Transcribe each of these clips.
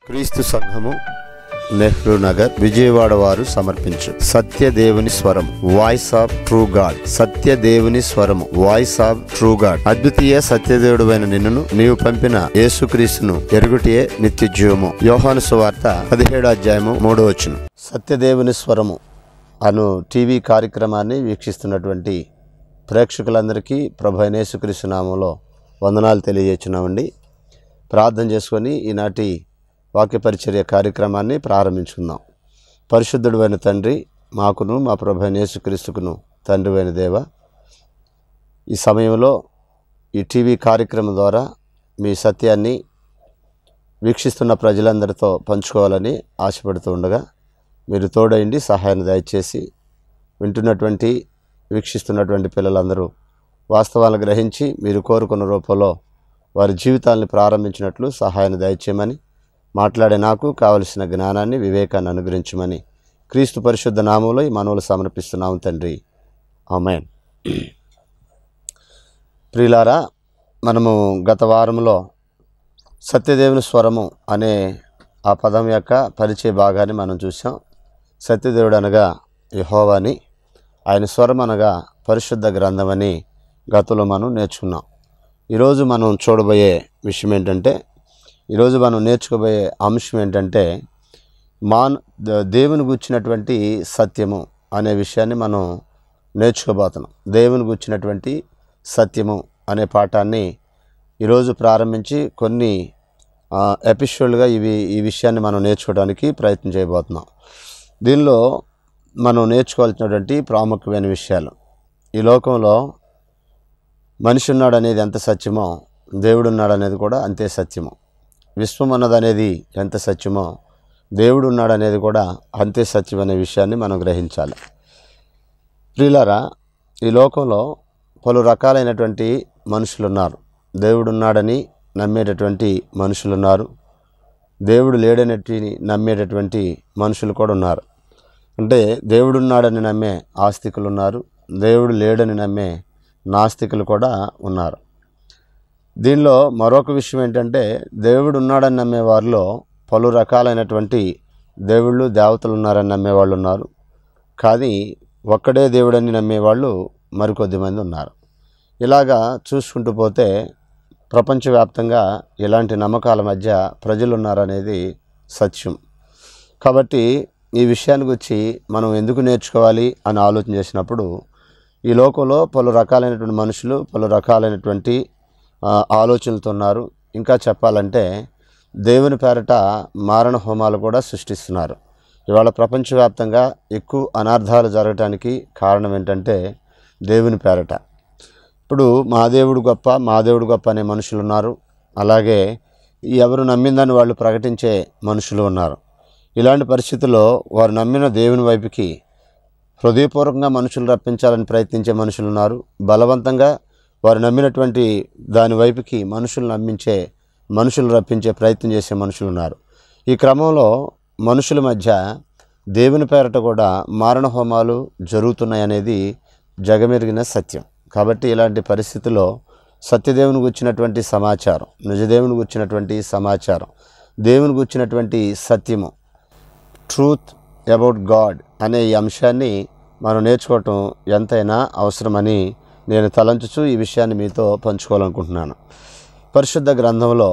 క్రీస్తు సంఘము నెహ్రూ నగర్ విజయవాడ వారు సమర్పించు సత్యదేవుని స్వరం వాయిస్ ఆఫ్ ట్రూ గాడ్ సత్యదేవుని స్వరము వాయిస్ ఆఫ్ ట్రూ గాడ్ అద్వితీయ సత్యదేవుడైన నిన్నును నీవు పంపిన యేసుక్రీస్తును ఎరుగుటియే నిత్య జీవము యోహాను సువార్త పదిహేడు అధ్యాయము మూడో వచ్చును సత్యదేవుని స్వరము అను టీవీ కార్యక్రమాన్ని వీక్షిస్తున్నటువంటి ప్రేక్షకులందరికీ ప్రభు అయిన యేసుక్రీస్తు నామంలో వందనాలు తెలియజేస్తున్నామండి ప్రార్థన చేసుకొని ఈనాటి వాక్య పరిచర్య కార్యక్రమాన్ని ప్రారంభించుకుందాం పరిశుద్ధుడు అయిన తండ్రి మాకును మా ప్రభు అయిన యేసుక్రీస్తుకును తండ్రి అయిన దేవ ఈ సమయంలో ఈ టీవీ కార్యక్రమం ద్వారా మీ సత్యాన్ని వీక్షిస్తున్న ప్రజలందరితో పంచుకోవాలని ఆశపడుతూ ఉండగా మీరు తోడైండి సహాయాన్ని దయచేసి వింటున్నటువంటి వీక్షిస్తున్నటువంటి పిల్లలందరూ వాస్తవాలను గ్రహించి మీరు కోరుకున్న రూపంలో వారి జీవితాలను ప్రారంభించినట్లు సహాయాన్ని దయచేయమని మాట్లాడే నాకు కావలసిన జ్ఞానాన్ని వివేకాన్ని అనుగ్రహించమని క్రీస్తు పరిశుద్ధ నామంలో ఈ మనవులు సమర్పిస్తున్నాము తండ్రి ఆమెన్ ప్రియులారా మనము గత వారంలో సత్యదేవుని స్వరము అనే ఆ పదం యొక్క పరిచయ భాగాన్ని మనం చూసాం సత్యదేవుడు అనగా యహోవాని ఆయన స్వరం అనగా పరిశుద్ధ గ్రంథమని గతంలో మనం నేర్చుకున్నాం ఈరోజు మనం చూడబోయే విషయం ఏంటంటే ఈరోజు మనం నేర్చుకోబోయే అంశం ఏంటంటే మాన్ ద- దేవుని గుచ్చినటువంటి సత్యము అనే విషయాన్ని మనం నేర్చుకోబోతున్నాం దేవుని గుచ్చినటువంటి సత్యము అనే పాఠాన్ని ఈరోజు ప్రారంభించి కొన్ని ఆ, ఎపిసోడ్లుగా ఇవి ఈ విషయాన్ని మనం నేర్చుకోవడానికి ప్రయత్నం చేయబోతున్నాం దీనిలో మనం నేర్చుకోవాల్సినటువంటి ప్రాముఖ్యమైన విషయాలు ఈ లోకంలో మనిషి ఉన్నాడు అనేది ఎంత సత్యమో దేవుడు ఉన్నాడు అనేది కూడా అంతే సత్యము విశ్వం అన్నది అనేది ఎంత సత్యమో దేవుడు ఉన్నాడు అనేది కూడా అంతే సత్యం అనే విషయాన్ని మనం గ్రహించాలి ప్రియులారా ఈ లోకంలో పలు రకాలైనటువంటి మనుషులు ఉన్నారు దేవుడు ఉన్నాడని నమ్మేటటువంటి మనుషులు ఉన్నారు దేవుడు లేడనట్టి నమ్మేటటువంటి మనుషులు కూడా ఉన్నారు అంటే దేవుడు ఉన్నాడని నమ్మే ఆస్తికులు ఉన్నారు దేవుడు లేడని నమ్మే నాస్తికులు కూడా ఉన్నారు దీనిలో మరొక విషయం ఏంటంటే దేవుడు ఉన్నాడని నమ్మే వారిలో పలు రకాలైనటువంటి దేవుళ్ళు దేవతలు ఉన్నారని నమ్మేవాళ్ళు ఉన్నారు కానీ ఒక్కడే దేవుడని నమ్మేవాళ్ళు మరికొద్ది మంది ఉన్నారు ఇలాగా చూసుకుంటూ పోతే ప్రపంచవ్యాప్తంగా ఇలాంటి నమ్మకాల మధ్య ప్రజలు ఉన్నారనేది సత్యం కాబట్టి ఈ విషయాన్ని గురించి మనం ఎందుకు నేర్చుకోవాలి అని ఆలోచన చేసినప్పుడు ఈ లోకంలో పలు రకాలైనటువంటి మనుషులు పలు రకాలైనటువంటి ఆ, ఆలోచనలతో ఉన్నారు ఇంకా చెప్పాలంటే దేవుని పేరట మారణ హోమాలు కూడా సృష్టిస్తున్నారు ఇవాళ ప్రపంచవ్యాప్తంగా ఎక్కువ అనర్థాలు జరగటానికి కారణం ఏంటంటే దేవుని పేరట ఇప్పుడు మా దేవుడు గొప్ప మా దేవుడు గొప్ప అనే మనుషులు ఉన్నారు అలాగే ఎవరు నమ్మిందని వాళ్ళు ప్రకటించే మనుషులు ఉన్నారు ఇలాంటి పరిస్థితుల్లో వారు నమ్మిన దేవుని వైపుకి హృదయపూర్వకంగా మనుషులు రప్పించాలని ప్రయత్నించే మనుషులు ఉన్నారు బలవంతంగా వారు నమ్మినటువంటి దాని వైపుకి మనుషులు నమ్మించే మనుషులు రప్పించే ప్రయత్నం చేసే మనుషులు ఉన్నారు ఈ క్రమంలో మనుషుల మధ్య దేవుని పేరట కూడా మారణ హోమాలు జరుగుతున్నాయనేది జగమెరిగిన సత్యం కాబట్టి ఇలాంటి పరిస్థితుల్లో సత్యదేవుని గుచ్చినటువంటి సమాచారం నిజదేవుని గుచ్చినటువంటి సమాచారం దేవుని గుచ్చినటువంటి సత్యము ట్రూత్ అబౌట్ గాడ్ అనే ఈ అంశాన్ని మనం నేర్చుకోవటం ఎంతైనా అవసరమని నేను తలంచుచు ఈ విషయాన్ని మీతో పంచుకోవాలనుకుంటున్నాను పరిశుద్ధ గ్రంథంలో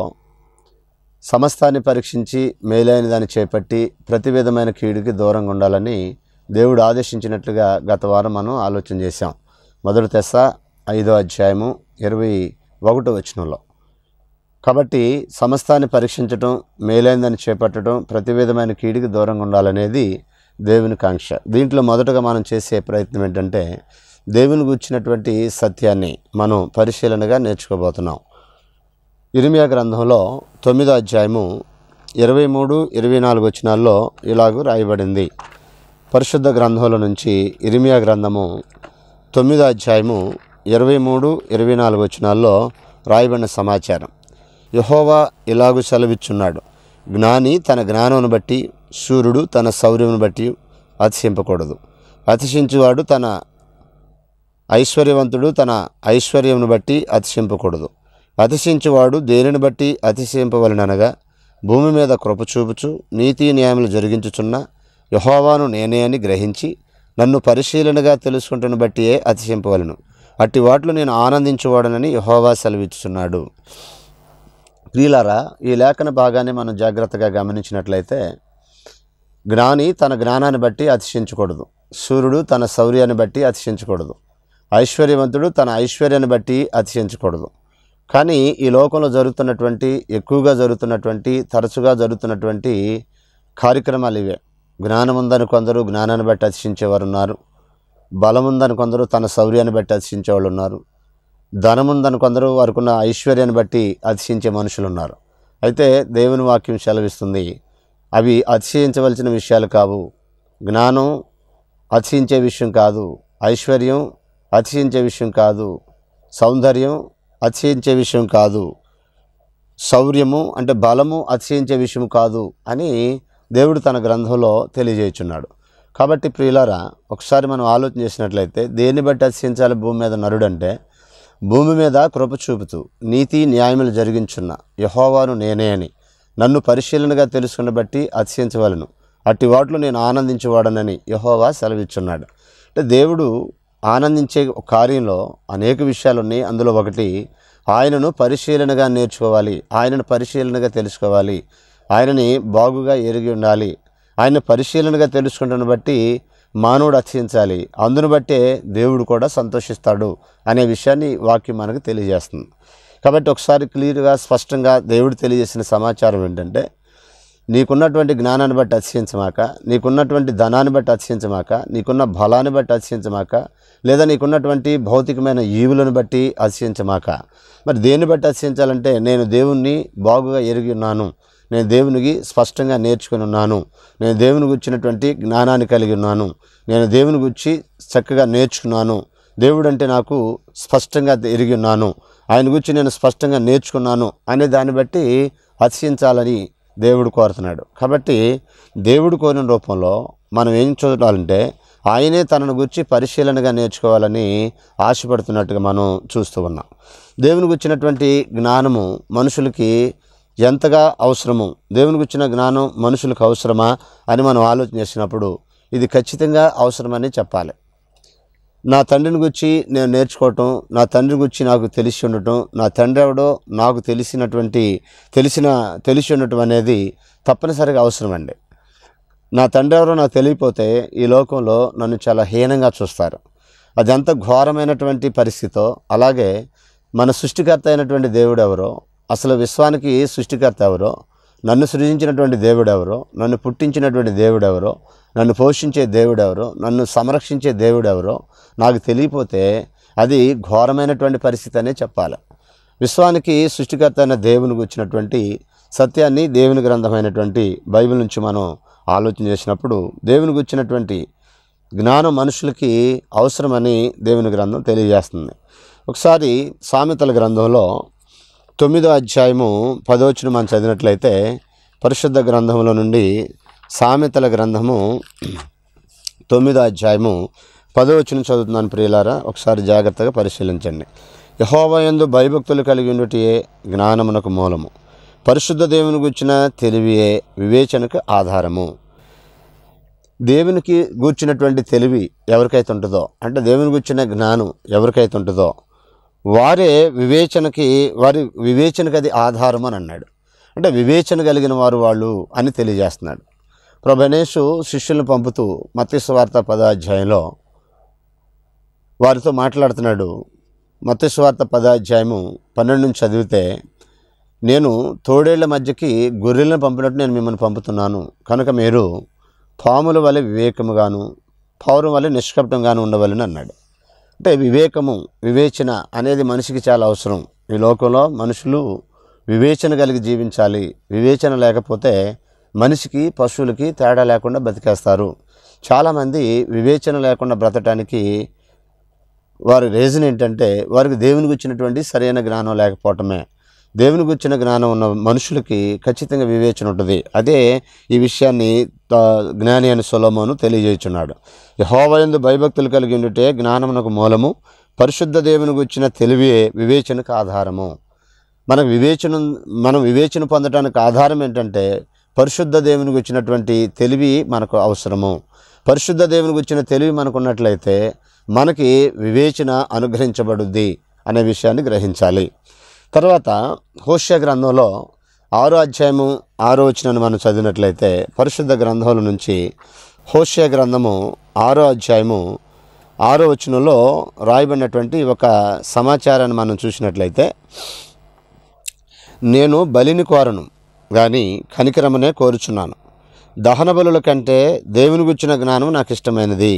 సమస్తాన్ని పరీక్షించి మేలైన దాన్ని చేపట్టి ప్రతి విధమైన కీడుకి దూరంగా ఉండాలని దేవుడు ఆదేశించినట్లుగా గత వారం మనం ఆలోచన చేశాం మొదటి తెస్స ఐదో అధ్యాయము ఇరవై ఒకటో వచనంలో కాబట్టి సమస్తాన్ని పరీక్షించటం మేలైందని చేపట్టడం ప్రతి విధమైన కీడికి దూరంగా ఉండాలనేది దేవుని కాంక్ష దీంట్లో మొదటగా మనం చేసే ప్రయత్నం ఏంటంటే దేవుని గుచ్చినటువంటి సత్యాన్ని మనం పరిశీలనగా నేర్చుకోబోతున్నాం ఇరిమియా గ్రంథంలో తొమ్మిదో అధ్యాయము ఇరవై మూడు ఇరవై నాలుగు వచనాల్లో ఇలాగూ రాయబడింది పరిశుద్ధ గ్రంథంలో నుంచి ఇరిమియా గ్రంథము తొమ్మిదో అధ్యాయము ఇరవై మూడు ఇరవై నాలుగు వచనాల్లో రాయబడిన సమాచారం యహోవా ఇలాగు సెలవిచ్చున్నాడు జ్ఞాని తన జ్ఞానమును బట్టి సూర్యుడు తన శౌర్యమును బట్టి అతిశింపకూడదు అతిశించువాడు తన ఐశ్వర్యవంతుడు తన ఐశ్వర్యమును బట్టి అతిశింపకూడదు అతిశించువాడు దేనిని బట్టి అతిశయింపవలననగా భూమి మీద కృప చూపుచు నీతి న్యాయములు జరిగించుచున్న యహోవాను నేనే అని గ్రహించి నన్ను పరిశీలనగా తెలుసుకుంటున్న బట్టియే అతిశింపవలను అట్టి వాటిలో నేను ఆనందించువాడనని యహోవా సెలవిచ్చుచున్నాడు ప్రియులారా ఈ లేఖన భాగాన్ని మనం జాగ్రత్తగా గమనించినట్లయితే జ్ఞాని తన జ్ఞానాన్ని బట్టి అతిశించకూడదు సూర్యుడు తన శౌర్యాన్ని బట్టి అతిశించకూడదు ఐశ్వర్యవంతుడు తన ఐశ్వర్యాన్ని బట్టి అతిశించకూడదు కానీ ఈ లోకంలో జరుగుతున్నటువంటి ఎక్కువగా జరుగుతున్నటువంటి తరచుగా జరుగుతున్నటువంటి కార్యక్రమాలు ఇవే జ్ఞానం ఉందని కొందరు జ్ఞానాన్ని బట్టి అతిశించేవారు ఉన్నారు బలం ఉందని కొందరు తన శౌర్యాన్ని బట్టి అతిశించేవాళ్ళు ఉన్నారు ధనం ఉందని కొందరు వారికి ఉన్న ఐశ్వర్యాన్ని బట్టి అతిశించే మనుషులు ఉన్నారు అయితే దేవుని వాక్యం సెలవిస్తుంది అవి అతిశయించవలసిన విషయాలు కావు జ్ఞానం అతిశయించే విషయం కాదు ఐశ్వర్యం అతిశయించే విషయం కాదు సౌందర్యం అతిశయించే విషయం కాదు శౌర్యము అంటే బలము అతిశయించే విషయం కాదు అని దేవుడు తన గ్రంథంలో తెలియజేయుచున్నాడు కాబట్టి ప్రియులారా ఒకసారి మనం ఆలోచన చేసినట్లయితే దేన్ని బట్టి అతిశయించాలి భూమి మీద నరుడంటే భూమి మీద కృప చూపుతూ నీతి న్యాయములు జరిగించున్న యహోవాను నేనే అని నన్ను పరిశీలనగా తెలుసుకున్న బట్టి అతిశయించవలను అట్టి వాటిలో నేను ఆనందించేవాడనని యహోవా సెలవిచ్చున్నాడు అంటే దేవుడు ఆనందించే కార్యంలో అనేక విషయాలు ఉన్నాయి అందులో ఒకటి ఆయనను పరిశీలనగా నేర్చుకోవాలి ఆయనను పరిశీలనగా తెలుసుకోవాలి ఆయనని బాగుగా ఎరిగి ఉండాలి ఆయన పరిశీలనగా తెలుసుకుంటున్న బట్టి మానవుడు అతిశించాలి అందును బట్టే దేవుడు కూడా సంతోషిస్తాడు అనే విషయాన్ని వాక్యం మనకు తెలియజేస్తుంది కాబట్టి ఒకసారి క్లియర్గా స్పష్టంగా దేవుడు తెలియజేసిన సమాచారం ఏంటంటే నీకున్నటువంటి జ్ఞానాన్ని బట్టి అతిశించమాక నీకున్నటువంటి ధనాన్ని బట్టి అతిశించమాక నీకున్న బలాన్ని బట్టి అతిశించమాక లేదా నీకున్నటువంటి భౌతికమైన ఈవులను బట్టి అతిశించమాక మరి దేన్ని బట్టి అతిశించాలంటే నేను దేవుణ్ణి బాగుగా ఎరిగి ఉన్నాను నేను దేవునికి స్పష్టంగా నేర్చుకుని ఉన్నాను నేను దేవుని గుర్చినటువంటి జ్ఞానాన్ని కలిగి ఉన్నాను నేను దేవుని గురించి చక్కగా నేర్చుకున్నాను దేవుడు అంటే నాకు స్పష్టంగా ఎరిగి ఉన్నాను ఆయన గురించి నేను స్పష్టంగా నేర్చుకున్నాను అనే దాన్ని బట్టి అతిశించాలని దేవుడు కోరుతున్నాడు కాబట్టి దేవుడు కోరిన రూపంలో మనం ఏం చూడాలంటే ఆయనే తనను గురించి పరిశీలనగా నేర్చుకోవాలని ఆశపడుతున్నట్టుగా మనం చూస్తూ ఉన్నాం దేవుని గుచ్చినటువంటి జ్ఞానము మనుషులకి ఎంతగా అవసరము దేవుని గుచ్చిన జ్ఞానం మనుషులకు అవసరమా అని మనం ఆలోచన చేసినప్పుడు ఇది ఖచ్చితంగా అవసరమని చెప్పాలి నా తండ్రిని గురించి నేను నేర్చుకోవటం నా తండ్రి గురించి నాకు తెలిసి ఉండటం నా తండ్రి ఎవడో నాకు తెలిసినటువంటి తెలిసిన తెలిసి ఉండటం అనేది తప్పనిసరిగా అవసరమండి నా తండ్రి ఎవరో నాకు తెలియపోతే ఈ లోకంలో నన్ను చాలా హీనంగా చూస్తారు అది ఎంత ఘోరమైనటువంటి పరిస్థితో అలాగే మన సృష్టికర్త అయినటువంటి దేవుడు ఎవరో అసలు విశ్వానికి సృష్టికర్త ఎవరో నన్ను సృజించినటువంటి దేవుడు ఎవరో నన్ను పుట్టించినటువంటి దేవుడు ఎవరో నన్ను పోషించే దేవుడు ఎవరో నన్ను సంరక్షించే దేవుడు ఎవరో నాకు తెలియపోతే అది ఘోరమైనటువంటి పరిస్థితి అనే చెప్పాలి విశ్వానికి సృష్టికర్త అయిన దేవునికి వచ్చినటువంటి సత్యాన్ని దేవుని గ్రంథమైనటువంటి బైబిల్ నుంచి మనం ఆలోచన చేసినప్పుడు దేవునికి వచ్చినటువంటి జ్ఞానం మనుషులకి అవసరమని దేవుని గ్రంథం తెలియజేస్తుంది ఒకసారి సామెతల గ్రంథంలో తొమ్మిదో అధ్యాయము పదవచ్చును మనం చదివినట్లయితే పరిశుద్ధ గ్రంథంలో నుండి సామెతల గ్రంథము తొమ్మిదో అధ్యాయము పదవచ్చును చదువుతున్నాను ప్రియులారా ఒకసారి జాగ్రత్తగా పరిశీలించండి యహోవయందు భయభక్తులు కలిగి ఉండుటే జ్ఞానమునకు మూలము పరిశుద్ధ దేవుని గుర్చిన తెలివియే వివేచనకు ఆధారము దేవునికి గూర్చినటువంటి తెలివి ఎవరికైతే ఉంటుందో అంటే దేవుని గూర్చిన జ్ఞానం ఎవరికైతే ఉంటుందో వారే వివేచనకి వారి వివేచనకి అది ఆధారం అని అన్నాడు అంటే వివేచన కలిగిన వారు వాళ్ళు అని తెలియజేస్తున్నాడు ప్రభనేషు శిష్యులను పంపుతూ మత్స్వార్త పదాధ్యాయంలో వారితో మాట్లాడుతున్నాడు మత్స్వార్త పదాధ్యాయము పన్నెండు నుంచి చదివితే నేను తోడేళ్ల మధ్యకి గొర్రెలను పంపినట్టు నేను మిమ్మల్ని పంపుతున్నాను కనుక మీరు పాముల వలె వివేకముగాను పౌరం వలె నిష్కపటంగాను ఉండవలని అన్నాడు అంటే వివేకము వివేచన అనేది మనిషికి చాలా అవసరం ఈ లోకంలో మనుషులు వివేచన కలిగి జీవించాలి వివేచన లేకపోతే మనిషికి పశువులకి తేడా లేకుండా బతికేస్తారు చాలామంది వివేచన లేకుండా బ్రతకడానికి వారి రీజన్ ఏంటంటే వారికి దేవునికి వచ్చినటువంటి సరైన జ్ఞానం లేకపోవటమే దేవునికి వచ్చిన జ్ఞానం ఉన్న మనుషులకి ఖచ్చితంగా వివేచన ఉంటుంది అదే ఈ విషయాన్ని త- జ్ఞాని అని సొలమోను తెలియజేయుచున్నాడు యహోవయందు భయభక్తులు కలిగి ఉండుటే జ్ఞానమునకు మూలము పరిశుద్ధ దేవునికి వచ్చిన తెలివే వివేచనకు ఆధారము మనకు వివేచన మనం వివేచన పొందడానికి ఆధారం ఏంటంటే పరిశుద్ధ దేవునికి వచ్చినటువంటి తెలివి మనకు అవసరము పరిశుద్ధ దేవునికి వచ్చిన తెలివి మనకు ఉన్నట్లయితే మనకి వివేచన అనుగ్రహించబడుద్ది అనే విషయాన్ని గ్రహించాలి తర్వాత హోష్య గ్రంథంలో ఆరో అధ్యాయము ఆరో వచనాన్ని మనం చదివినట్లయితే పరిశుద్ధ గ్రంథముల నుంచి హోష్య గ్రంథము ఆరో అధ్యాయము ఆరో వచనంలో రాయబడినటువంటి ఒక సమాచారాన్ని మనం చూసినట్లయితే నేను బలిని కోరను కానీ కనికరమనే కోరుచున్నాను దహన బలుల కంటే దేవుని గుచ్చిన జ్ఞానం నాకు ఇష్టమైనది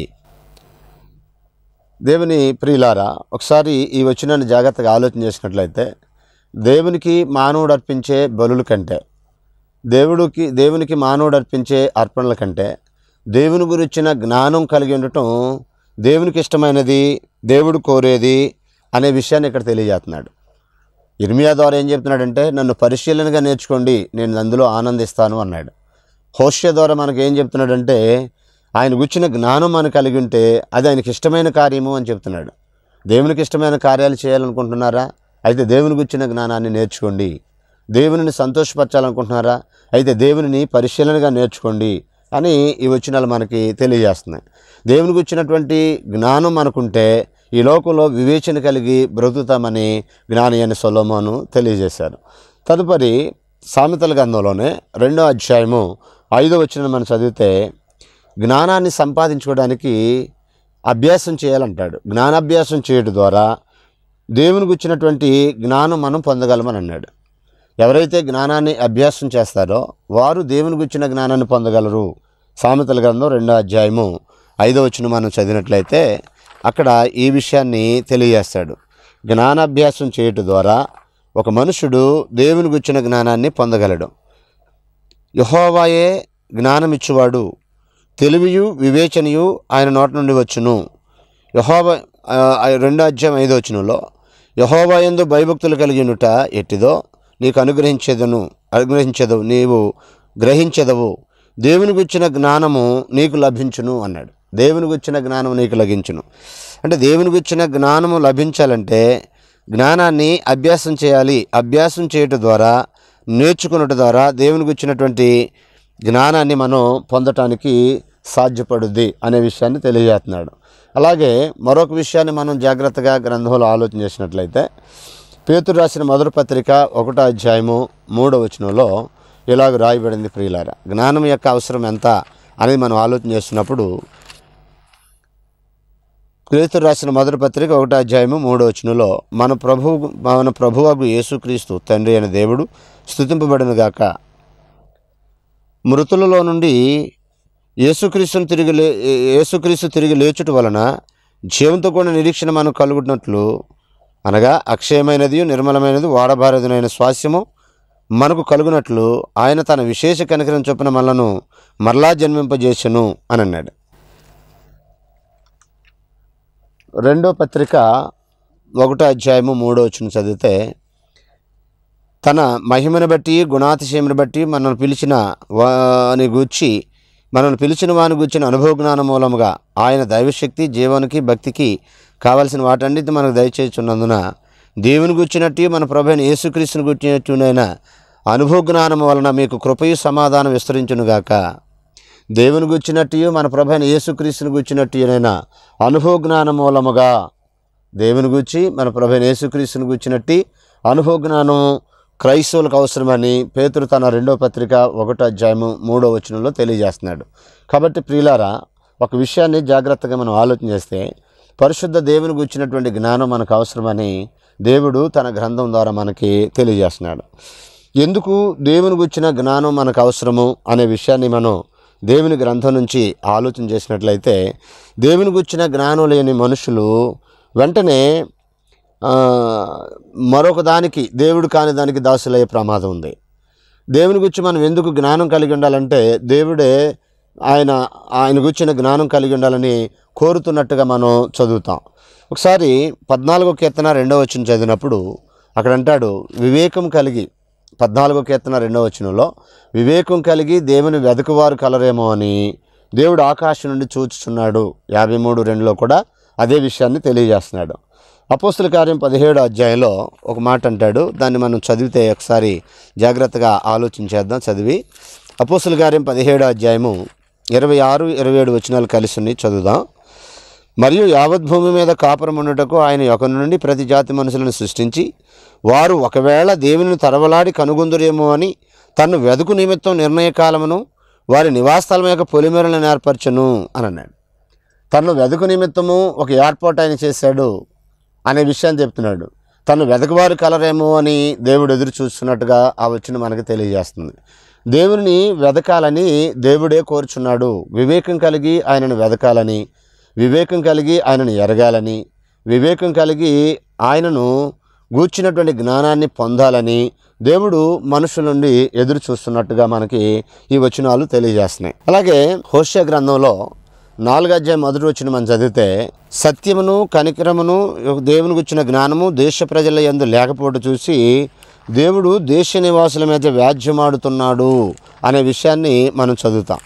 దేవుని ప్రియులారా ఒకసారి ఈ వచనాన్ని జాగ్రత్తగా ఆలోచన చేసినట్లయితే దేవునికి మానవుడు అర్పించే బలుల కంటే దేవుడికి దేవునికి మానవుడు అర్పించే అర్పణల కంటే దేవుని గురించిన జ్ఞానం కలిగి ఉండటం దేవునికి ఇష్టమైనది దేవుడు కోరేది అనే విషయాన్ని ఇక్కడ తెలియజేస్తున్నాడు ఇర్మియా ద్వారా ఏం చెప్తున్నాడంటే నన్ను పరిశీలనగా నేర్చుకోండి నేను అందులో ఆనందిస్తాను అన్నాడు హోష్య ద్వారా మనకు ఏం చెప్తున్నాడంటే ఆయన గుచ్చిన జ్ఞానం మనకు కలిగి ఉంటే అది ఆయనకి ఇష్టమైన కార్యము అని చెప్తున్నాడు దేవునికి ఇష్టమైన కార్యాలు చేయాలనుకుంటున్నారా అయితే దేవుని గుచ్చిన జ్ఞానాన్ని నేర్చుకోండి దేవునిని సంతోషపరచాలనుకుంటున్నారా అయితే దేవునిని పరిశీలనగా నేర్చుకోండి అని ఈ వచనాలు మనకి తెలియజేస్తున్నాయి దేవుని గుచ్చినటువంటి జ్ఞానం మనకుంటే ఈ లోకంలో వివేచన కలిగి బ్రతుకుతామని జ్ఞాని అని సొలోమోను తెలియజేశారు తదుపరి సామెతల గ్రంథంలోనే రెండో అధ్యాయము ఐదో వచనం మనం చదివితే జ్ఞానాన్ని సంపాదించుకోవడానికి అభ్యాసం చేయాలంటాడు జ్ఞానాభ్యాసం చేయడం ద్వారా దేవుని గుచ్చినటువంటి జ్ఞానం మనం పొందగలమని అన్నాడు ఎవరైతే జ్ఞానాన్ని అభ్యాసం చేస్తారో వారు దేవుని గుచ్చిన జ్ఞానాన్ని పొందగలరు సామెతల గ్రంథం రెండో అధ్యాయము ఐదో వచనం మనం చదివినట్లయితే అక్కడ ఈ విషయాన్ని తెలియజేస్తాడు జ్ఞానాభ్యాసం చేయటం ద్వారా ఒక మనుషుడు దేవుని గుచ్చిన జ్ఞానాన్ని పొందగలడు యహోవాయే జ్ఞానమిచ్చువాడు తెలివియు వివేచనయు ఆయన నోట నుండి వచ్చును యహోవ ఆ, ఆ రెండో అధ్యాయం ఐదో వచనంలో యహోవా యందు భయభక్తులు కలిగి ఉండుట ఎట్టిదో నీకు అనుగ్రహించేదను అనుగ్రహించదవు నీవు గ్రహించదవు దేవుని గుచ్చిన జ్ఞానము నీకు లభించును అన్నాడు దేవుని గుచ్చిన జ్ఞానం నీకు లభించును అంటే దేవుని గుచ్చిన జ్ఞానము లభించాలంటే జ్ఞానాన్ని అభ్యాసం చేయాలి అభ్యాసం చేయటం ద్వారా నేర్చుకున్నట ద్వారా దేవుని గుచ్చినటువంటి జ్ఞానాన్ని మనం పొందటానికి సాధ్యపడుద్ది అనే విషయాన్ని తెలియజేస్తున్నాడు అలాగే మరొక విషయాన్ని మనం జాగ్రత్తగా గ్రంథంలో ఆలోచన చేసినట్లయితే పేతురు రాసిన మొదటి పత్రిక ఒకటో అధ్యాయము మూడో వచనంలో ఇలాగ రాయబడింది ప్రియులారా జ్ఞానం యొక్క అవసరం ఎంత అనేది మనం ఆలోచన చేస్తున్నప్పుడు క్రీస్తు రాసిన మొదటి పత్రిక ఒకటో అధ్యాయము మూడో వచనంలో మన ప్రభు మన ప్రభువగు యేసుక్రీస్తు తండ్రి అయిన దేవుడు స్థుతింపబడిన గాక మృతులలో నుండి యేసుక్రీస్తును తిరిగి లే యేసుక్రీస్తు తిరిగి లేచుట వలన జీవంతో కూడిన నిరీక్షణ మనం కలుగుతున్నట్లు అనగా అక్షయమైనది నిర్మలమైనది వాడబారదునైన స్వాస్యము మనకు కలుగునట్లు ఆయన తన విశేష కనికరం చొప్పున మనలను మరలా జన్మింపజేసెను అని అన్నాడు రెండో పత్రిక ఒకటో అధ్యాయము మూడో వచ్చిన చదివితే తన మహిమను బట్టి గుణాతిశయమును బట్టి మనల్ని పిలిచిన వాని గూర్చి మనల్ని పిలిచిన వాని గూర్చిన అనుభవ జ్ఞానం మూలముగా ఆయన దైవశక్తి జీవానికి భక్తికి కావలసిన వాటన్నిటి మనకు దయచేస్తున్నందున దేవుని గుర్చినట్టు మన ప్రభైన యేసుక్రీస్తుని గుర్చినట్టునైన అనుభవ జ్ఞానం వలన మీకు కృపయు సమాధానం విస్తరించునుగాక దేవుని గుచ్చినట్టు మన ప్రభైన యేసుక్రీస్తుని గుచ్చినట్టునైనా అనుభవ జ్ఞానం మూలముగా దేవుని గురించి మన ప్రభైన యేసుక్రీస్తుని గుచ్చినట్టు అనుభవ జ్ఞానం క్రైస్తవులకు అవసరమని పేతురు తన రెండో పత్రిక ఒకటో అధ్యాయము మూడో వచనంలో తెలియజేస్తున్నాడు కాబట్టి ప్రియులారా ఒక విషయాన్ని జాగ్రత్తగా మనం ఆలోచన చేస్తే పరిశుద్ధ దేవుని గుచ్చినటువంటి జ్ఞానం మనకు అవసరమని దేవుడు తన గ్రంథం ద్వారా మనకి తెలియజేస్తున్నాడు ఎందుకు దేవుని గుచ్చిన జ్ఞానం మనకు అవసరము అనే విషయాన్ని మనం దేవుని గ్రంథం నుంచి ఆలోచన చేసినట్లయితే దేవుని గుచ్చిన జ్ఞానం లేని మనుషులు వెంటనే ఆ, మరొక దానికి దేవుడు కాని దానికి దాసులయ్యే ప్రమాదం ఉంది దేవుని గురించి మనం ఎందుకు జ్ఞానం కలిగి ఉండాలంటే దేవుడే ఆయన ఆయన గురించిన జ్ఞానం కలిగి ఉండాలని కోరుతున్నట్టుగా మనం చదువుతాం ఒకసారి పద్నాలుగో కీర్తన రెండవ వచ్చిన చదివినప్పుడు అక్కడ అంటాడు వివేకం కలిగి పద్నాలుగో కీర్తన రెండవ వచనంలో వివేకం కలిగి దేవుని వెదకువారు కలరేమో అని దేవుడు ఆకాశం నుండి చూచుచున్నాడు యాభై మూడు రెండులో కూడా అదే విషయాన్ని తెలియజేస్తున్నాడు అపోస్తుల కార్యం పదిహేడు అధ్యాయంలో ఒక మాట అంటాడు దాన్ని మనం చదివితే ఒకసారి జాగ్రత్తగా ఆలోచించేద్దాం చదివి అపోస్తుల కార్యం పదిహేడు అధ్యాయము ఇరవై ఆరు ఇరవై ఏడు వచనాలు కలిసి ఉన్నాయి చదువుదాం మరియు యావత్ భూమి మీద కాపురం ఉండుటకు ఆయన ఒక నుండి ప్రతి జాతి మనుషులను సృష్టించి వారు ఒకవేళ దేవుని తరవలాడి కనుగొందురేమో అని తను వెదుకు నిమిత్తం నిర్ణయకాలమును వారి నివాసస్థలం యొక్క పొలిమేరలను ఏర్పరచును అని అన్నాడు తను వెదుకు నిమిత్తము ఒక ఏర్పాటు ఆయన చేశాడు అనే విషయాన్ని చెప్తున్నాడు తను వెదకవారు కలరేమో అని దేవుడు ఎదురు చూస్తున్నట్టుగా ఆ వచ్చిన మనకు తెలియజేస్తుంది దేవుని వెదకాలని దేవుడే కోరుచున్నాడు వివేకం కలిగి ఆయనను వెదకాలని వివేకం కలిగి ఆయనను ఎరగాలని వివేకం కలిగి ఆయనను గూర్చినటువంటి జ్ఞానాన్ని పొందాలని దేవుడు మనుషుల నుండి ఎదురు చూస్తున్నట్టుగా మనకి ఈ వచనాలు తెలియజేస్తున్నాయి అలాగే హోష్య గ్రంథంలో నాలుగు అధ్యాయం మొదటి వచ్చిన మనం చదివితే సత్యమును కనికరమును దేవుని గుచ్చిన జ్ఞానము దేశ ప్రజల యందు లేకపోవడం చూసి దేవుడు దేశ నివాసుల మీద వ్యాజ్యమాడుతున్నాడు అనే విషయాన్ని మనం చదువుతాం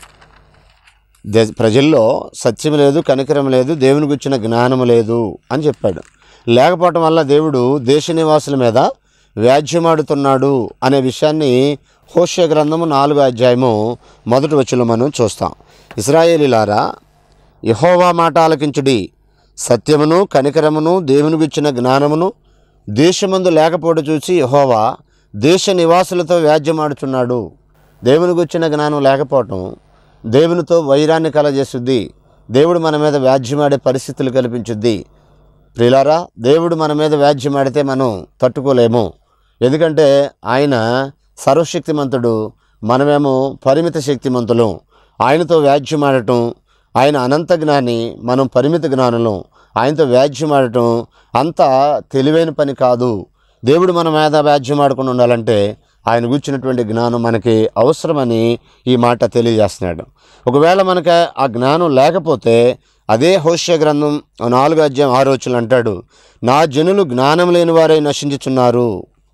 దే ప్రజల్లో సత్యం లేదు కనికరం లేదు దేవుని గుచ్చిన జ్ఞానం లేదు అని చెప్పాడు లేకపోవటం వల్ల దేవుడు దేశ నివాసుల మీద వ్యాజ్యమాడుతున్నాడు అనే విషయాన్ని హోష్య గ్రంథము నాలుగో అధ్యాయము మొదటి వచ్చులో మనం చూస్తాం ఇస్రాయేలీలారా యహోవా మాట ఆలకించుడి సత్యమును కనికరమును దేవుని గుచ్చిన జ్ఞానమును దేశమందు లేకపోవడం చూసి యహోవా దేశ నివాసులతో వ్యాజ్యమాడుచున్నాడు దేవుని గుచ్చిన జ్ఞానం లేకపోవటం దేవునితో వైరాన్ని కలజేస్తుంది దేవుడు మన మీద వ్యాజ్యమాడే పరిస్థితులు కల్పించుద్ది ప్రిలారా దేవుడు మన మీద వ్యాజ్యమాడితే మనం తట్టుకోలేము ఎందుకంటే ఆయన సర్వశక్తిమంతుడు మనమేమో పరిమిత శక్తిమంతులం ఆయనతో వ్యాజ్యమాడటం ఆయన అనంత జ్ఞాని మనం పరిమిత జ్ఞానులం ఆయనతో వ్యాజ్యమాడటం అంత తెలివైన పని కాదు దేవుడు మన మీద వ్యాజ్యమాడకుండా ఉండాలంటే ఆయన కూర్చున్నటువంటి జ్ఞానం మనకి అవసరమని ఈ మాట తెలియజేస్తున్నాడు ఒకవేళ మనకి ఆ జ్ఞానం లేకపోతే అదే హోష్య గ్రంథం నాలుగో అధ్యాయం ఆరు వచ్చులు అంటాడు నా జనులు జ్ఞానం లేని వారై నశించుచున్నారు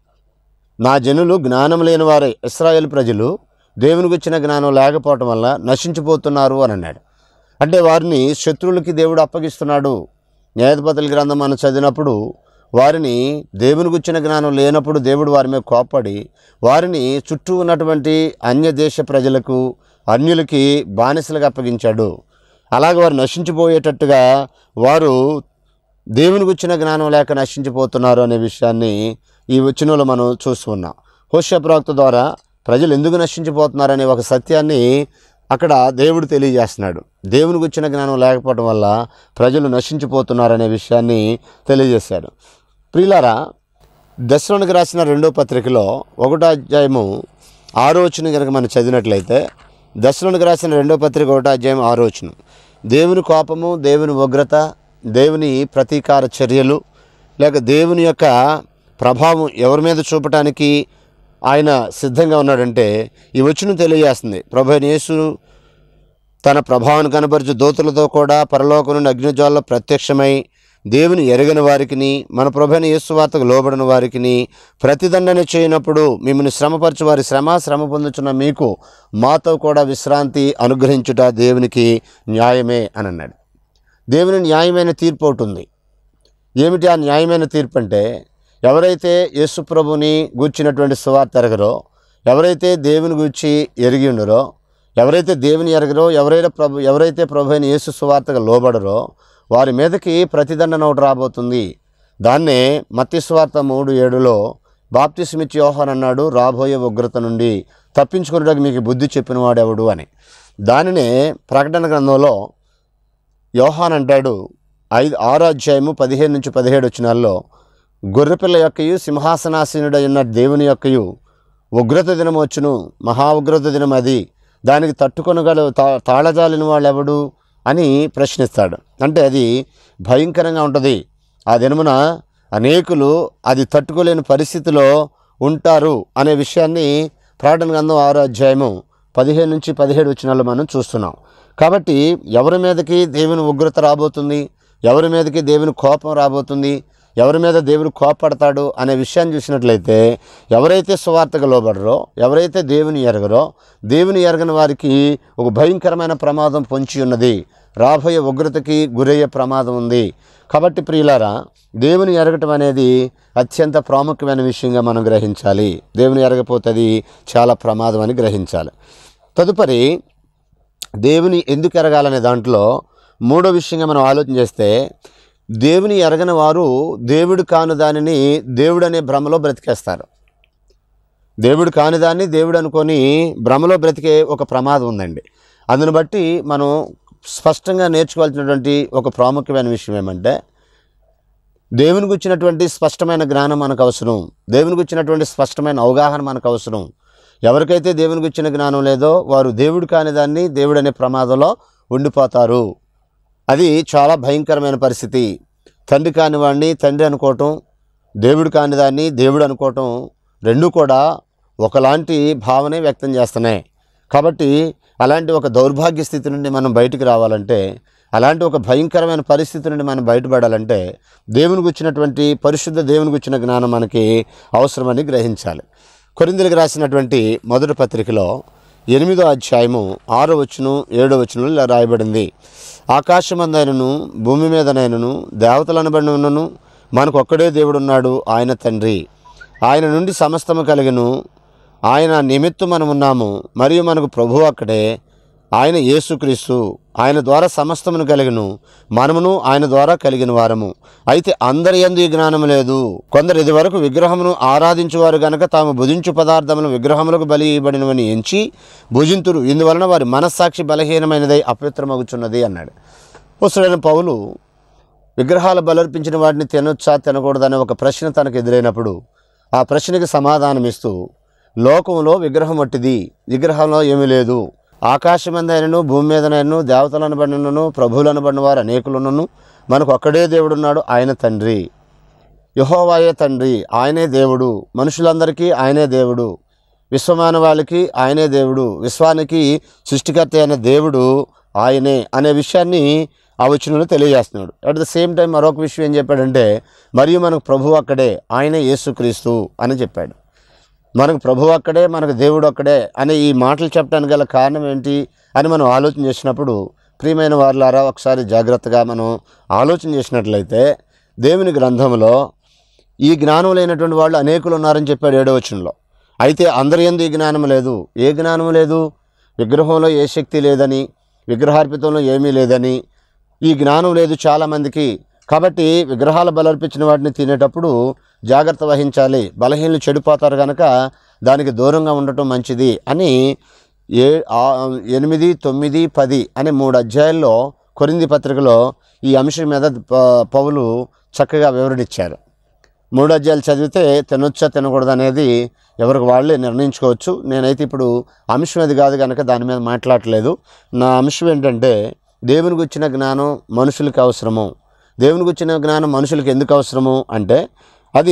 నా జనులు జ్ఞానం లేని వారై ఇస్రాయేల్ ప్రజలు దేవునికి వచ్చిన జ్ఞానం లేకపోవటం వల్ల నశించిపోతున్నారు అని అన్నాడు అంటే వారిని శత్రువులకి దేవుడు అప్పగిస్తున్నాడు న్యాయపతుల గ్రంథం మనం చదివినప్పుడు వారిని దేవుని గుచ్చిన జ్ఞానం లేనప్పుడు దేవుడు వారి మీద కోప్పడి వారిని చుట్టూ ఉన్నటువంటి అన్య దేశ ప్రజలకు అన్యులకి బానిసలుగా అప్పగించాడు అలాగే వారు నశించిపోయేటట్టుగా వారు దేవుని గుచ్చిన జ్ఞానం లేక నశించిపోతున్నారు అనే విషయాన్ని ఈ వచనంలో మనం చూస్తూ ఉన్నాం హోష్య ప్రవక్త ద్వారా ప్రజలు ఎందుకు నశించిపోతున్నారనే ఒక సత్యాన్ని అక్కడ దేవుడు తెలియజేస్తున్నాడు దేవుని గుచ్చిన జ్ఞానం లేకపోవడం వల్ల ప్రజలు నశించిపోతున్నారనే విషయాన్ని తెలియజేశాడు ప్రియులారా దశలోనికి రాసిన రెండో పత్రికలో ఒకటో అధ్యాయము ఆరో వచనం కనుక మనం చదివినట్లయితే దశలోనికి రాసిన రెండో పత్రిక ఒకటో అధ్యాయం ఆరో వచనం దేవుని కోపము దేవుని ఉగ్రత దేవుని ప్రతీకార చర్యలు లేక దేవుని యొక్క ప్రభావం ఎవరి మీద చూపటానికి ఆయన సిద్ధంగా ఉన్నాడంటే ఈ వచనం తెలియజేస్తుంది ప్రభు అయిన యేసు తన ప్రభావాన్ని కనపరచు దూతలతో కూడా పరలోకం నుండి అగ్నిజ్వాలలో ప్రత్యక్షమై దేవుని ఎరగని వారికిని మన ప్రభైన యేసువార్తకు లోబడిన వారికిని ప్రతిదండన చేయనప్పుడు మిమ్మల్ని శ్రమపరచు వారి శ్రమ శ్రమ పొందుచున్న మీకు మాతో కూడా విశ్రాంతి అనుగ్రహించుట దేవునికి న్యాయమే అని అన్నాడు దేవుని న్యాయమైన తీర్పు ఒకటి ఉంది ఏమిటి ఆ న్యాయమైన తీర్పు అంటే ఎవరైతే యేసు ప్రభుని గూర్చినటువంటి సువార్త ఎరగరో ఎవరైతే దేవుని గూర్చి ఎరిగి ఉండరో ఎవరైతే దేవుని ఎరగరో ఎవరైనా ప్రభు ఎవరైతే ప్రభు అయిన యేసు సువార్తగా లోబడరో వారి మీదకి ప్రతిదండన ఒకటి రాబోతుంది దాన్నే మత్తి సువార్త మూడు ఏడులో బాప్తిస్మిచ్ యోహాన్ అన్నాడు రాబోయే ఉగ్రత నుండి తప్పించుకున్నట్టుకు మీకు బుద్ధి చెప్పిన వాడెవడు అని దానినే ప్రకటన గ్రంథంలో యోహాన్ అంటాడు ఐదు ఆరో అధ్యాయము పదిహేను నుంచి పదిహేడు వచ్చినాల్లో గొర్రెపిల్ల యొక్కయు సింహాసనాసీనుడై ఉన్న దేవుని యొక్కయు ఉగ్రత దినం వచ్చును మహా ఉగ్రత దినం అది దానికి తట్టుకొనగల తా తాళజాలిన వాళ్ళెవడు అని ప్రశ్నిస్తాడు అంటే అది భయంకరంగా ఉంటుంది ఆ దినమున అనేకులు అది తట్టుకోలేని పరిస్థితిలో ఉంటారు అనే విషయాన్ని ప్రకటన గ్రంథం ఆరో అధ్యాయము పదిహేను నుంచి పదిహేడు వచ్చినాల్లో మనం చూస్తున్నాం కాబట్టి ఎవరి మీదకి దేవుని ఉగ్రత రాబోతుంది ఎవరి మీదకి దేవుని కోపం రాబోతుంది ఎవరి మీద దేవుడు కోపడతాడు అనే విషయాన్ని చూసినట్లయితే ఎవరైతే సువార్తకు లోబడరో ఎవరైతే దేవుని ఎరగరో దేవుని ఎరగని వారికి ఒక భయంకరమైన ప్రమాదం పొంచి ఉన్నది రాబోయే ఉగ్రతకి గురయ్యే ప్రమాదం ఉంది కాబట్టి ప్రియులారా దేవుని ఎరగటం అనేది అత్యంత ప్రాముఖ్యమైన విషయంగా మనం గ్రహించాలి దేవుని ఎరగపోతే అది చాలా ప్రమాదం అని గ్రహించాలి తదుపరి దేవుని ఎందుకు ఎరగాలనే దాంట్లో మూడో విషయంగా మనం ఆలోచన చేస్తే దేవుని ఎరగని వారు దేవుడు కాని దానిని దేవుడు అనే భ్రమలో బ్రతికేస్తారు దేవుడు కాని దాన్ని దేవుడు అనుకొని భ్రమలో బ్రతికే ఒక ప్రమాదం ఉందండి అందుని బట్టి మనం స్పష్టంగా నేర్చుకోవాల్సినటువంటి ఒక ప్రాముఖ్యమైన విషయం ఏమంటే దేవునికి వచ్చినటువంటి స్పష్టమైన జ్ఞానం మనకు అవసరం దేవునికి వచ్చినటువంటి స్పష్టమైన అవగాహన మనకు అవసరం ఎవరికైతే దేవునికి వచ్చిన జ్ఞానం లేదో వారు దేవుడు కాని దాన్ని దేవుడు అనే ప్రమాదంలో ఉండిపోతారు అది చాలా భయంకరమైన పరిస్థితి తండ్రి కాని వాడిని తండ్రి అనుకోవటం దేవుడు కాని దాన్ని దేవుడు అనుకోవటం రెండు కూడా ఒకలాంటి భావనే వ్యక్తం చేస్తున్నాయి కాబట్టి అలాంటి ఒక దౌర్భాగ్య స్థితి నుండి మనం బయటికి రావాలంటే అలాంటి ఒక భయంకరమైన పరిస్థితి నుండి మనం బయటపడాలంటే దేవునికి వచ్చినటువంటి పరిశుద్ధ దేవునికి వచ్చిన జ్ఞానం మనకి అవసరమని గ్రహించాలి కొరిందులకు రాసినటువంటి మొదటి పత్రికలో ఎనిమిదో అధ్యాయము ఆరో వచనం ఏడో వచనంలో ఇలా రాయబడింది ఆకాశమందైనను భూమి మీదనైనను దేవతలనబడి ఉన్నను మనకు ఒక్కడే దేవుడున్నాడు ఆయన తండ్రి ఆయన నుండి సమస్తము కలిగను ఆయన నిమిత్తం మనం ఉన్నాము మరియు మనకు ప్రభు అక్కడే ఆయన యేసుక్రీస్తు ఆయన ద్వారా సమస్తమును కలిగను మనమును ఆయన ద్వారా కలిగిన వారము అయితే అందరి యందు ఈ జ్ఞానం లేదు కొందరు ఇదివరకు విగ్రహమును ఆరాధించువారు గనక తాము భుజించు పదార్థములు విగ్రహములకు బలి ఇవ్వబడినవని ఎంచి భుజింతురు ఇందువలన వారి మనస్సాక్షి బలహీనమైనదై అపవిత్రమగుచున్నది అన్నాడు పుస్తుడైన పౌలు విగ్రహాలు బలర్పించిన వాటిని తినొచ్చా తినకూడదనే ఒక ప్రశ్న తనకు ఎదురైనప్పుడు ఆ ప్రశ్నకి సమాధానం ఇస్తూ లోకంలో విగ్రహం వట్టిది విగ్రహంలో ఏమీ లేదు ఆకాశమందైనను భూమి మీదనైనను దేవతలు అనబడినను ప్రభువులు అనబడిన వారు అనేకులున్నను మనకు ఒక్కడే దేవుడున్నాడు ఆయన తండ్రి యహోవాయే తండ్రి ఆయనే దేవుడు మనుషులందరికీ ఆయనే దేవుడు విశ్వమానవాళికి ఆయనే దేవుడు విశ్వానికి సృష్టికర్త అయిన దేవుడు ఆయనే అనే విషయాన్ని ఆ వచనంలో తెలియజేస్తున్నాడు అట్ ద సేమ్ టైం మరొక విషయం ఏం చెప్పాడంటే మరియు మనకు ప్రభు అక్కడే ఆయనే యేసుక్రీస్తు అని చెప్పాడు మనకు ప్రభు అక్కడే మనకు దేవుడు అక్కడే అనే ఈ మాటలు చెప్పడానికి గల కారణం ఏంటి అని మనం ఆలోచన చేసినప్పుడు ప్రియమైన వారులారా ఒకసారి జాగ్రత్తగా మనం ఆలోచన చేసినట్లయితే దేవుని గ్రంథంలో ఈ జ్ఞానం లేనటువంటి వాళ్ళు అనేకులు ఉన్నారని చెప్పాడు ఏడో వచనంలో అయితే అందరి ఎందు ఈ జ్ఞానం లేదు ఏ జ్ఞానం లేదు విగ్రహంలో ఏ శక్తి లేదని విగ్రహార్పితంలో ఏమీ లేదని ఈ జ్ఞానం లేదు చాలామందికి కాబట్టి విగ్రహాల బలర్పించిన వాటిని తినేటప్పుడు జాగ్రత్త వహించాలి బలహీనలు చెడిపోతారు కనుక దానికి దూరంగా ఉండటం మంచిది అని ఏ ఆ- ఎనిమిది తొమ్మిది పది అనే మూడు అధ్యాయాల్లో కొరింది పత్రికలో ఈ అంశం మీద ప- పౌలు చక్కగా వివరణ ఇచ్చారు మూడు అధ్యాయాలు చదివితే తినొచ్చా తినకూడదు అనేది ఎవరికి వాళ్ళే నిర్ణయించుకోవచ్చు నేనైతే ఇప్పుడు అంశం అది కాదు కనుక దాని మీద మాట్లాడట్లేదు నా అంశం ఏంటంటే దేవునికి వచ్చిన జ్ఞానం మనుషులకి అవసరము దేవునికి వచ్చిన జ్ఞానం మనుషులకి ఎందుకు అవసరము అంటే అది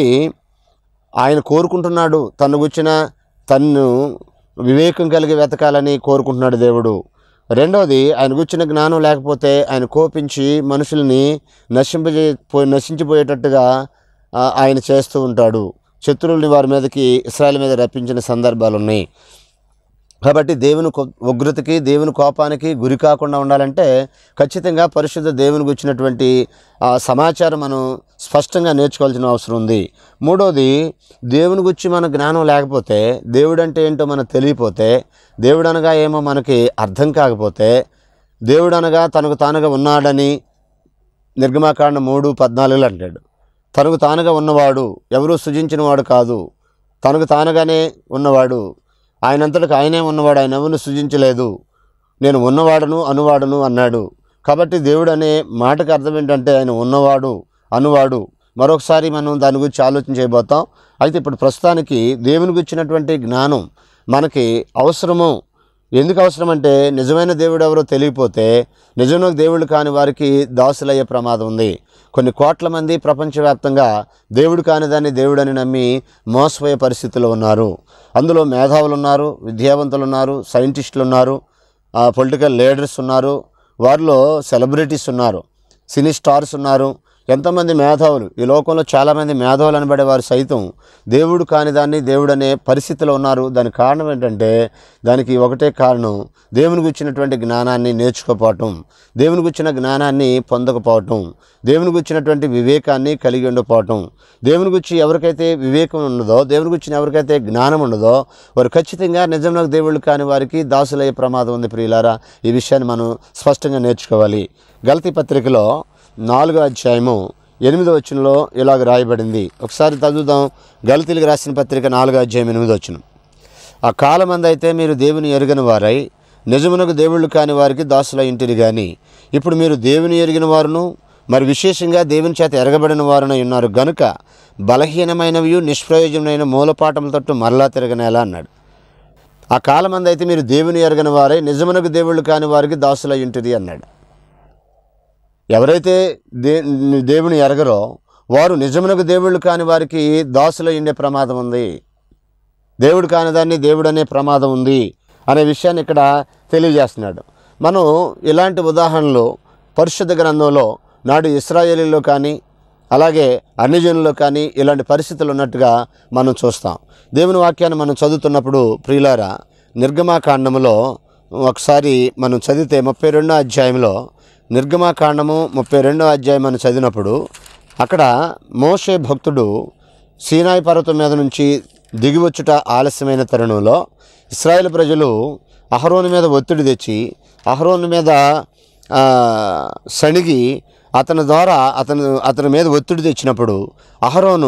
ఆయన కోరుకుంటున్నాడు తను గుచ్చిన తన్ను వివేకం కలిగి వెతకాలని కోరుకుంటున్నాడు దేవుడు రెండవది ఆయన గుచ్చిన జ్ఞానం లేకపోతే ఆయన కోపించి మనుషుల్ని నశింపజే పోయి నశించిపోయేటట్టుగా ఆ, ఆయన చేస్తూ ఉంటాడు శత్రువుల్ని వారి మీదకి ఇస్రాయల్ మీద రప్పించిన సందర్భాలు ఉన్నాయి కాబట్టి దేవుని కో- ఉగ్రతకి దేవుని కోపానికి గురి కాకుండా ఉండాలంటే ఖచ్చితంగా పరిశుద్ధ దేవునికి వచ్చినటువంటి ఆ సమాచారం మనం స్పష్టంగా నేర్చుకోవాల్సిన అవసరం ఉంది మూడోది దేవుని గురించి మన జ్ఞానం లేకపోతే దేవుడు అంటే ఏంటో మనకు తెలియపోతే దేవుడు అనగా ఏమో మనకి అర్థం కాకపోతే దేవుడు అనగా తనకు తానుగా ఉన్నాడని నిర్గమాకాండ మూడు పద్నాలుగులో అంటాడు తనకు తానుగా ఉన్నవాడు ఎవరూ సృజించిన వాడు కాదు తనకు తానుగానే ఉన్నవాడు ఆయనంతటికి ఆయనే ఉన్నవాడు ఆయన ఎవరిని సృజించలేదు నేను ఉన్నవాడును అనువాడును అన్నాడు కాబట్టి దేవుడు అనే మాటకు అర్థం ఏంటంటే ఆయన ఉన్నవాడు అనువాడు మరొకసారి మనం దాని గురించి ఆలోచన చేయబోతాం అయితే ఇప్పుడు ప్రస్తుతానికి దేవునికి ఇచ్చినటువంటి జ్ఞానం మనకి అవసరము ఎందుకు అవసరం అంటే నిజమైన దేవుడు ఎవరో తెలియపోతే నిజమైన దేవుడు కాని వారికి దాసులయ్యే ప్రమాదం ఉంది కొన్ని కోట్ల మంది ప్రపంచవ్యాప్తంగా దేవుడు కాని దాన్ని దేవుడని నమ్మి మోసపోయే పరిస్థితుల్లో ఉన్నారు అందులో మేధావులు ఉన్నారు విద్యావంతులు ఉన్నారు సైంటిస్టులు ఉన్నారు పొలిటికల్ లీడర్స్ ఉన్నారు వారిలో సెలబ్రిటీస్ ఉన్నారు సినీ స్టార్స్ ఉన్నారు ఎంతమంది మేధావులు ఈ లోకంలో చాలామంది మేధావులు అనబడే వారు సైతం దేవుడు కాని దాన్ని దేవుడు అనే పరిస్థితిలో ఉన్నారు దానికి కారణం ఏంటంటే దానికి ఒకటే కారణం దేవుని గుచ్చినటువంటి జ్ఞానాన్ని నేర్చుకోపోవటం దేవుని గుచ్చిన జ్ఞానాన్ని పొందకపోవటం దేవుని గుచ్చినటువంటి వివేకాన్ని కలిగి ఉండిపోవటం దేవుని గురించి ఎవరికైతే వివేకం ఉండదో దేవుని గురించిన ఎవరికైతే జ్ఞానం ఉండదో వారు ఖచ్చితంగా నిజంలో దేవుళ్ళు కాని వారికి దాసులయ్యే ప్రమాదం ఉంది ప్రియులారా ఈ విషయాన్ని మనం స్పష్టంగా నేర్చుకోవాలి గలతి పత్రికలో నాలుగో అధ్యాయము ఎనిమిదో వచనంలో ఇలాగ రాయబడింది ఒకసారి చదువుదాం గలతీలకు రాసిన పత్రిక నాలుగో అధ్యాయం ఎనిమిదో వచనం ఆ కాలమంది అయితే మీరు దేవుని ఎరుగని వారై నిజమునకు దేవుళ్ళు కాని వారికి దాసుల ఇంటిని కానీ ఇప్పుడు మీరు దేవుని ఎరిగిన వారును మరి విశేషంగా దేవుని చేత ఎరగబడిన వారునై ఉన్నారు గనుక బలహీనమైనవి నిష్ప్రయోజనమైన మూలపాఠముల తట్టు మరలా తిరగనేలా అన్నాడు ఆ కాలమంది అయితే మీరు దేవుని ఎరగని వారై నిజమునకు దేవుళ్ళు కాని వారికి దాసుల ఇంటిది అన్నాడు ఎవరైతే దే దేవుని ఎరగరో వారు నిజమునకు దేవుళ్ళు కాని వారికి దాసుల ఉండే ప్రమాదం ఉంది దేవుడు కాని దాన్ని దేవుడు అనే ప్రమాదం ఉంది అనే విషయాన్ని ఇక్కడ తెలియజేస్తున్నాడు మనం ఇలాంటి ఉదాహరణలు పరిశుద్ధ గ్రంథంలో నాడు ఇస్రాయేలీలో కానీ అలాగే అన్ని జనుల్లో కానీ ఇలాంటి పరిస్థితులు ఉన్నట్టుగా మనం చూస్తాం దేవుని వాక్యాన్ని మనం చదువుతున్నప్పుడు ప్రియులారా నిర్గమాకాండములో ఒకసారి మనం చదివితే ముప్పై రెండో అధ్యాయంలో నిర్గమాకాండము ముప్పై రెండో అధ్యాయం మనం చదివినప్పుడు అక్కడ మోషే భక్తుడు సీనాయి పర్వతం మీద నుంచి దిగివచ్చుట ఆలస్యమైన తరుణంలో ఇస్రాయేల్ ప్రజలు అహరోను మీద ఒత్తిడి తెచ్చి అహరోను మీద ఆ, సణిగి అతని ద్వారా అతను అతని మీద ఒత్తిడి తెచ్చినప్పుడు అహరోను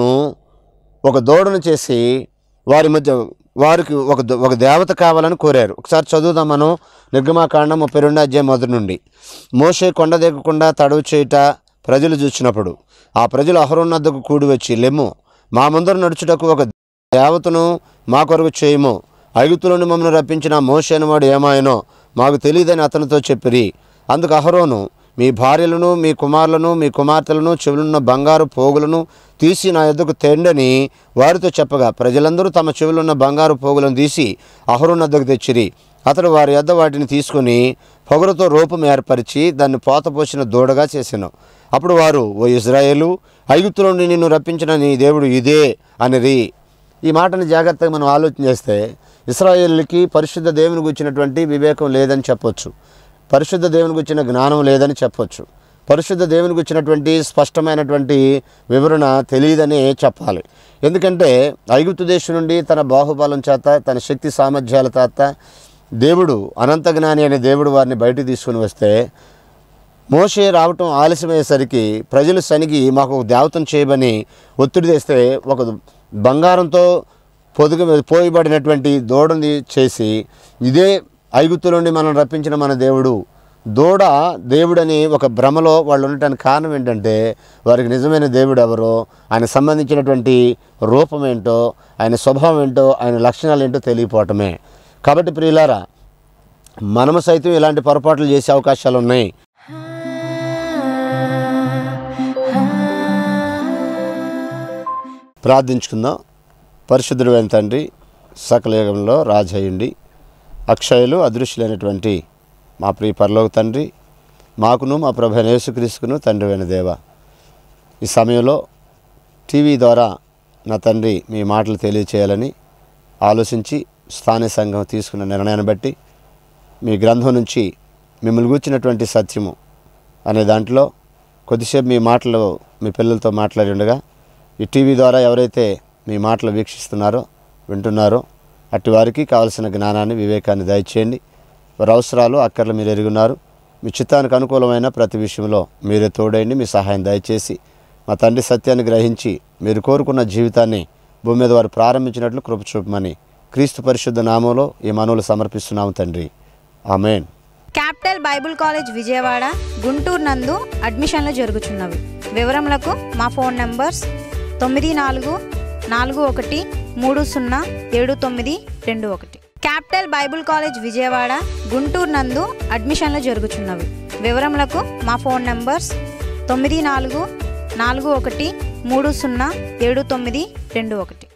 ఒక దూడను చేసి వారి మధ్య వారికి ఒక ద- ఒక దేవత కావాలని కోరారు ఒకసారి చదువుదాం మనం నిర్గమాకాండం ముప్పై రెండు అధ్యాయం మొదటి నుండి మోషే కొండ దిగకుండా తడవు చేయుట ప్రజలు చూసినప్పుడు ఆ ప్రజలు అహరోన్ వద్దకు కూడి వచ్చి లెమ్ము మా ముందర నడుచుటకు ఒక దేవతను మా కొరకు చేయము ఐగుతులను మమ్మల్ని రప్పించిన మోషే అనేవాడు ఏమాయనో మాకు తెలియదని అతనితో చెప్పిరి అందుకు అహరోను మీ భార్యలను మీ కుమారులను మీ కుమార్తెలను చెవులున్న బంగారు పోగులను తీసి నా ఎద్దకు తెండని వారితో చెప్పగా ప్రజలందరూ తమ చెవులున్న బంగారు పోగులను తీసి అహరోన్ వద్దకు తెచ్చిరి అతడు వారి యొద్ద వాటిని తీసుకొని పొగరుతో రూపం ఏర్పరిచి దాన్ని పోతపోసిన దూడగా చేసాను అప్పుడు వారు ఓ ఇజ్రాయేలు ఐగుప్తు నుండి నిన్ను రప్పించిన నీ దేవుడు ఇదే అనిరి ఈ మాటని జాగ్రత్తగా మనం ఆలోచన చేస్తే ఇస్రాయేల్కి పరిశుద్ధ దేవుని గురించినటువంటి వివేకం లేదని చెప్పొచ్చు పరిశుద్ధ దేవుని గురించిన జ్ఞానం లేదని చెప్పొచ్చు పరిశుద్ధ దేవుని గురించినటువంటి స్పష్టమైనటువంటి వివరణ తెలియదని చెప్పాలి ఎందుకంటే ఐగుప్తు దేశం నుండి తన బాహుబలం చేత తన శక్తి సామర్థ్యాల చేత దేవుడు అనంత జ్ఞాని అనే దేవుడు వారిని బయటికి తీసుకుని వస్తే మోషే రావటం ఆలస్యమయ్యేసరికి ప్రజలు సనిగి మాకు ఒక దేవతను చేయమని ఒత్తిడి తెస్తే ఒక బంగారంతో పొదుగు మీద పోయబడినటువంటి దూడని చేసి ఇదే ఐగుప్తు నుండి మనం రప్పించిన మన దేవుడు దూడ దేవుడని ఒక భ్రమలో వాళ్ళు ఉండటానికి కారణం ఏంటంటే వారికి నిజమైన దేవుడు ఎవరో ఆయన సంబంధించినటువంటి రూపం ఏంటో ఆయన స్వభావం ఏంటో ఆయన లక్షణాలు ఏంటో తెలియపోవటమే కాబట్టి ప్రియులారా మనము సైతం ఇలాంటి పొరపాట్లు చేసే అవకాశాలు ఉన్నాయి ప్రార్థించుకుందాం పరిశుద్ధుడైన తండ్రి సకల యుగంలో రాజయ్యండి అక్షయులు అదృశ్యులైనటువంటి మా ప్రియ పరలోక తండ్రి మాకును మా ప్రభు యేసుక్రీస్తుకును తండ్రి అయిన దేవ ఈ సమయంలో టీవీ ద్వారా నా తండ్రి మీ మాటలు తెలియచేయాలని ఆలోచించి స్థానిక సంఘం తీసుకున్న నిర్ణయాన్ని బట్టి మీ గ్రంథం నుంచి మిమ్మల్ని గూర్చినటువంటి సత్యము అనే దాంట్లో కొద్దిసేపు మీ మాటలు మీ పిల్లలతో మాట్లాడి ఉండగా ఈ టీవీ ద్వారా ఎవరైతే మీ మాటలు వీక్షిస్తున్నారో వింటున్నారో అట్టి వారికి కావలసిన జ్ఞానాన్ని వివేకాన్ని దయచేయండి వారి అవసరాలు అక్కర్లు మీరు ఎరుగున్నారు మీ చిత్తానికి అనుకూలమైన ప్రతి విషయంలో మీరే తోడైండి మీ సహాయం దయచేసి మా తండ్రి సత్యాన్ని గ్రహించి మీరు కోరుకున్న జీవితాన్ని భూమి మీద వారు ప్రారంభించినట్లు కృప చూపమని క్రీస్తు పరిశుద్ధ నామంలో ఈ మనవులు సమర్పిస్తున్నాము తండ్రి amen capital Bible college Vijayawada Guntur నందు అడ్మిషన్లు జరుగుచున్నవి వివరములకు మా ఫోన్ నంబర్స్ తొమ్మిది నాలుగు నాలుగు ఒకటి మూడు సున్నా ఏడు తొమ్మిది రెండు ఒకటి capital Bible college Vijayawada Guntur నందు అడ్మిషన్లు జరుగుచున్నవి వివరములకు మా ఫోన్ నంబర్స్ తొమ్మిది నాలుగు నాలుగు ఒకటి మూడు సున్నా ఏడు తొమ్మిది రెండు ఒకటి